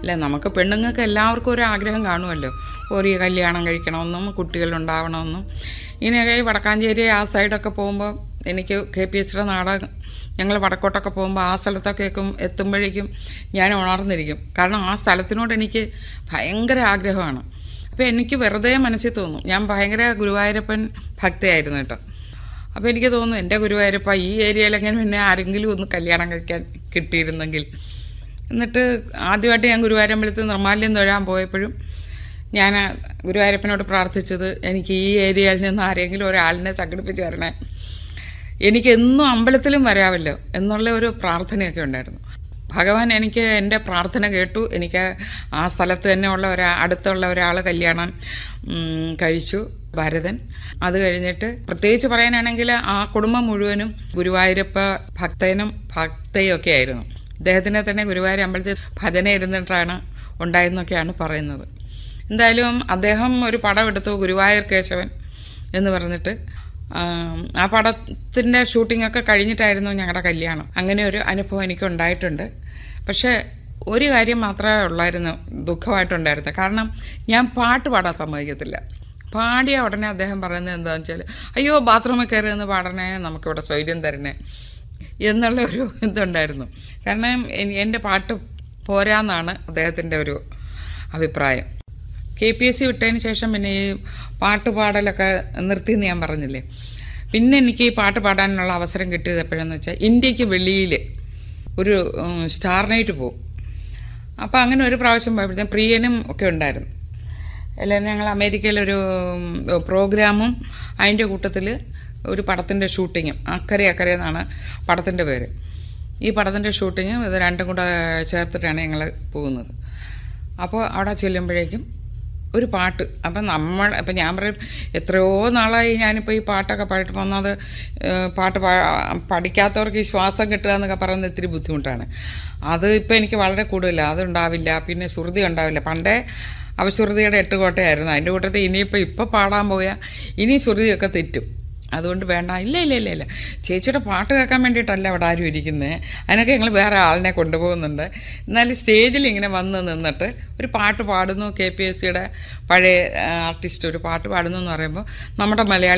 അല്ല നമുക്ക് പെണ്ണുങ്ങൾക്ക് എല്ലാവർക്കും ഒരു ആഗ്രഹം കാണുമല്ലോ ഒരു കല്യാണം കഴിക്കണമെന്നും കുട്ടികളുണ്ടാവണമെന്നും ഇങ്ങനെയൊക്കെ ഈ വടക്കാഞ്ചേരി ആ സൈഡൊക്കെ പോകുമ്പോൾ എനിക്ക് കെ പി എസ് സിയുടെ നാടകം ഞങ്ങൾ വടക്കോട്ടൊക്കെ പോകുമ്പോൾ ആ സ്ഥലത്തൊക്കെയൊക്കെ എത്തുമ്പോഴേക്കും ഞാൻ ഉണർന്നിരിക്കും കാരണം ആ സ്ഥലത്തിനോട് എനിക്ക് ഭയങ്കര ആഗ്രഹമാണ് അപ്പോൾ എനിക്ക് വെറുതെ മനസ്സിൽ തോന്നും ഞാൻ ഭയങ്കര ഗുരുവായൂരപ്പൻ ഭക്തയായിരുന്നു കേട്ടോ അപ്പോൾ എനിക്ക് തോന്നുന്നു എൻ്റെ ഗുരുവായൂരപ്പ ഈ ഏരിയയിലെങ്ങനെ പിന്നെ ആരെങ്കിലും ഒന്ന് കല്യാണം കഴിക്കാൻ കിട്ടിയിരുന്നെങ്കിൽ എന്നിട്ട് ആദ്യമായിട്ട് ഞാൻ ഗുരുവായൂരമ്പലത്തിൽ നിർമ്മാല്യം തൊഴാൻ പോയപ്പോഴും ഞാൻ ഗുരുവായൂരപ്പനോട് പ്രാർത്ഥിച്ചത് എനിക്ക് ഈ ഏരിയയിൽ നിന്ന് ആരെങ്കിലും ഒരാളിനെ സംഘടിപ്പിച്ച് തരണേ എനിക്ക് എന്നും അമ്പലത്തിലും വരാമല്ലോ എന്നുള്ള ഒരു പ്രാർത്ഥനയൊക്കെ ഉണ്ടായിരുന്നു ഭഗവാൻ എനിക്ക് എൻ്റെ പ്രാർത്ഥന കേട്ടു എനിക്ക് ആ സ്ഥലത്ത് തന്നെ ഉള്ള ഒരാ അടുത്തുള്ള ഒരാൾ കല്യാണം ഉം, കഴിച്ചു ഭരതൻ അത് കഴിഞ്ഞിട്ട് പ്രത്യേകിച്ച് പറയാനാണെങ്കിൽ ആ കുടുംബം മുഴുവനും ഗുരുവായൂരപ്പ ഭക്തനും ഭക്തയും ഒക്കെ ആയിരുന്നു അദ്ദേഹത്തിനെ തന്നെ ഗുരുവായൂർ അമ്പലത്തിൽ ഭജന ഇരുന്നിട്ടാണ് ഉണ്ടായെന്നൊക്കെയാണ് പറയുന്നത് എന്തായാലും അദ്ദേഹം ഒരു പടം എടുത്തു ഗുരുവായൂർ കേശവൻ എന്ന് പറഞ്ഞിട്ട് ആം, ആ പടത്തിൻ്റെ ഷൂട്ടിംഗ് ഒക്കെ കഴിഞ്ഞിട്ടായിരുന്നു ഞങ്ങളുടെ കല്യാണം അങ്ങനെ ഒരു അനുഭവം എനിക്ക് ഉണ്ടായിട്ടുണ്ട് പക്ഷേ ഒരു കാര്യം മാത്രമേ ഉള്ളായിരുന്നു ദുഃഖമായിട്ടുണ്ടായിരുന്നു കാരണം ഞാൻ പാട്ട് പാടാൻ സമ്മതിക്കത്തില്ല പാടിയ ഉടനെ അദ്ദേഹം പറയുന്നത് എന്താണെന്ന് വെച്ചാൽ അയ്യോ ബാത്റൂമിൽ കയറി നിന്ന് പാടണേ നമുക്കിവിടെ സ്വൈര്യം തരണേ എന്നുള്ള ഒരു ഇതുണ്ടായിരുന്നു കാരണം എൻ- എൻ്റെ പാട്ട് പോരാന്നാണ് അദ്ദേഹത്തിൻ്റെ ഒരു അഭിപ്രായം കെ പി എസ് സി വിട്ടതിന് ശേഷം പിന്നെ ഈ പാട്ട് പാടലൊക്കെ നിർത്തിയെന്ന് ഞാൻ പറഞ്ഞില്ലേ പിന്നെ എനിക്ക് ഈ പാട്ട് പാടാനുള്ള അവസരം കിട്ടിയത് എപ്പോഴെന്ന് വെച്ചാൽ ഇന്ത്യക്ക് വെളിയിൽ ഒരു ഉം, സ്റ്റാർ നൈറ്റ് പോകും അപ്പോൾ അങ്ങനെ ഒരു പ്രാവശ്യം പോയപ്പോഴത്തേക്കും പ്രിയനും ഒക്കെ ഉണ്ടായിരുന്നു എല്ലാം ഞങ്ങൾ അമേരിക്കയിലൊരു ഉം, പ്രോഗ്രാമും അതിൻ്റെ കൂട്ടത്തിൽ ഒരു പടത്തിൻ്റെ ഷൂട്ടിങ്ങും അക്കരെ അക്കരെ എന്നാണ് പടത്തിൻ്റെ പേര് ഈ പടത്തിൻ്റെ ഷൂട്ടിങ്ങും ഇത് രണ്ടും കൂടെ ചേർത്തിട്ടാണ് ഞങ്ങൾ പോകുന്നത് അപ്പോൾ അവിടെ ചെല്ലുമ്പോഴേക്കും ഒരു പാട്ട് അപ്പം നമ്മൾ അപ്പം ഞാൻ പറയും എത്രയോ നാളായി ഞാനിപ്പോൾ ഈ പാട്ടൊക്കെ പാടിട്ട് വന്നത് ഏഹ്, പാട്ട് പാ പഠിക്കാത്തവർക്ക് ഈ ശ്വാസം കിട്ടുക എന്നൊക്കെ പറയുന്നത് ഇത്തിരി ബുദ്ധിമുട്ടാണ് അത് ഇപ്പം എനിക്ക് വളരെ കൂടുതലാണ് അതുണ്ടാവില്ല പിന്നെ ശ്രുതി ഉണ്ടാവില്ല പണ്ടേ അവശ്രുതിയുടെ എട്ട് കോട്ടയായിരുന്നു അതിൻ്റെ കൂട്ടത്തിൽ ഇനിയിപ്പോൾ ഇപ്പോൾ പാടാൻ പോയാൽ ഇനി ശ്രുതിയൊക്കെ തെറ്റും അതുകൊണ്ട് വേണ്ട ഇല്ല ഇല്ല ഇല്ല ഇല്ല ചേച്ചിയുടെ പാട്ട് കേൾക്കാൻ വേണ്ടിയിട്ടല്ല അവിടെ ആരും ഇരിക്കുന്നത് അതിനൊക്കെ ഞങ്ങൾ വേറെ ആളിനെ കൊണ്ടുപോകുന്നുണ്ട് എന്നാലും സ്റ്റേജിൽ ഇങ്ങനെ വന്ന് നിന്നിട്ട് ഒരു പാട്ട് പാടുന്നു കെ പി എസ് സിയുടെ പഴയ ആർട്ടിസ്റ്റ് ഒരു പാട്ട് പാടുന്നു എന്ന് പറയുമ്പോൾ നമ്മുടെ മലയാളി